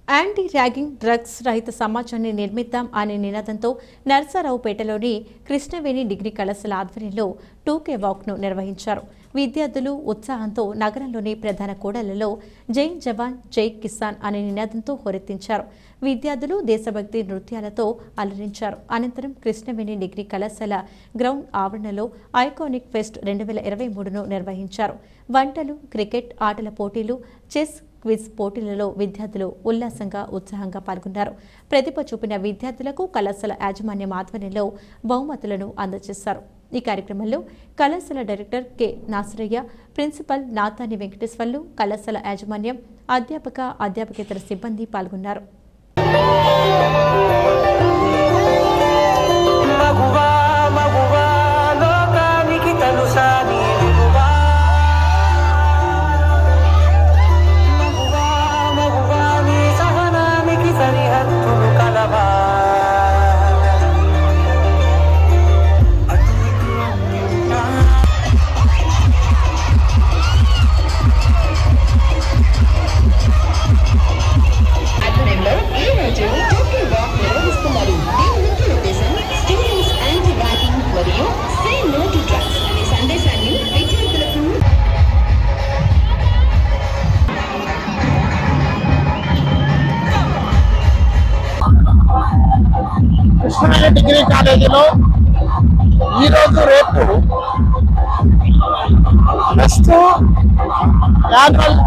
anti ragging drugs రహిత సమాజాన్ని నిర్మిద్దాం అనే నినాదంతో నర్సారావుపేటలోని కృష్ణవేణి డిగ్రీ కళాశాల ఆధ్వర్యంలో టూకే వాక్ను నిర్వహించారు విద్యార్థులు ఉత్సాహంతో నగరంలోని ప్రధాన కూడళ్లలో జై జవాన్ జై కిసాన్ అనే నినాదంతో హోరెత్తించారు విద్యార్థులు దేశభక్తి నృత్యాలతో అలరించారు అనంతరం కృష్ణవేణి డిగ్రీ కళాశాల గ్రౌండ్ ఆవరణలో ఐకానిక్ ఫెస్ట్ రెండు వేల ఇరవై మూడును నిర్వహించారు వంటలు క్రికెట్ ఆటల పోటీలు చెస్ క్విజ్ పోటీలలో విద్యార్థులు ఉల్లాసంగా ఉత్సాహంగా పాల్గొన్నారు ప్రతిభ చూపిన విద్యార్థులకు కళాశాల యాజమాన్యం ఆధ్వర్యంలో బహుమతులను అందజేశారు ఈ కార్యక్రమంలో కళాశాల director K Nasaraiah principal Natani Venkateswarlu కళాశాల యాజమాన్యం అధ్యాపక అధ్యాపకేతర సిబ్బంది పాల్గొన్నారు మగువా మగువా లోకానికి తెలుసా నీ విలువా మగువా మగువా నీ సహనానికి సరిహద్దులు కలవా అటు ఇటు అన్ని ఉన్నా ఆధ్వర్యంలో ఈ రోజు టోకీ వాక్ నిర్వహిస్తున్నారు దీని ముఖ్య ఉద్దేశం స్టూడెంట్స్ యాంటీ ర్యాగింగ్ మరియు సే నో టు డ్రగ్స్ అనే సందేశాన్ని విద్యార్థులకు కృష్ణవేణి డిగ్రీ కాలేజీలో ఈరోజు రేపు నెక్స్ట్ యాన్యువల్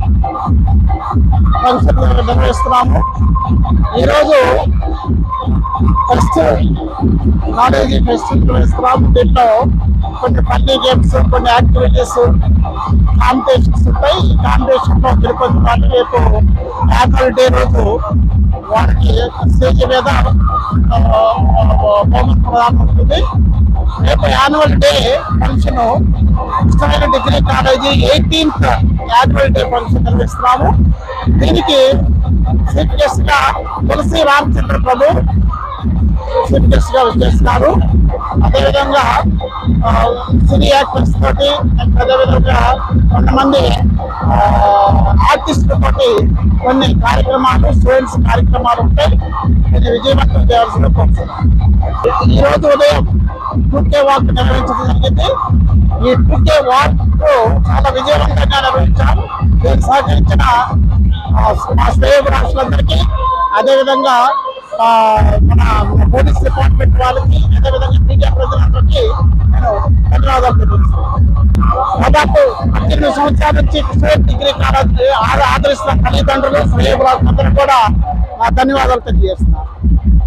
ఫంక్షన్ నిర్వహిస్తున్నాము ఈరోజు ఫస్ట్ కాలేజీ ఫెస్ట్ నిర్వహిస్తున్నాము దీంట్లో కొన్ని ఫన్నీ గేమ్స్ కొన్ని యాక్టివిటీస్ కాంపిటీషన్స్ ఉంటాయి ఈ కాంపిటీషన్ లో గెలుపొందిన వాళ్ళు రేపు యాన్యువల్ డే రోజు వారికి స్టేజ్ మీద ఆ, బహుమతి ప్రదానం ఉంటుంది రేపు యాన్యువల్ డే ఫంక్షన్ ఇష్టమైన degree college eighteenth annual day function నిర్వహిస్తున్నాము దీనికి చీఫ్ గెస్ట్ గా తులసి రామచంద్ర ప్రభు చీఫ్ గెస్ట్ గా వచ్చేస్తున్నారు అదేవిధంగా ఆ, సినీ యాక్టర్స్ తోటి అదేవిధంగా కొంతమంది ఆర్టిస్ట్ తోటి కొన్ని కార్యక్రమాలు స్టూడెంట్స్ కార్యక్రమాలు ఉంటాయి ఇది విజయవంతం చేయాల్సిన కోరుతున్నాను ఈ రోజు ఉదయం టూకే వాక్ నిర్వహించడం జరిగింది ఈ టూకే వాక్ చాలా విజయవంతంగా నిర్వహించారు దీనికి సహకరించిన ఆ, మా శ్రేయోభిలాషులందరికీ అదేవిధంగా ఆ, మన పోలీస్ డిపార్ట్మెంట్ వాళ్ళకి అదేవిధంగా మీడియా ప్రజలందరికీ నేను ధన్యవాదాలు తెలియజేస్తున్నాను దాదాపు పద్దెనిమిది సంవత్సరాల నుంచి కృష్ణ డిగ్రీ కాలేజీ ఆదరిస్తున్న తల్లిదండ్రులు శ్రేయోభిలాషులందరూ కూడా నా ధన్యవాదాలు తెలియజేస్తున్నాను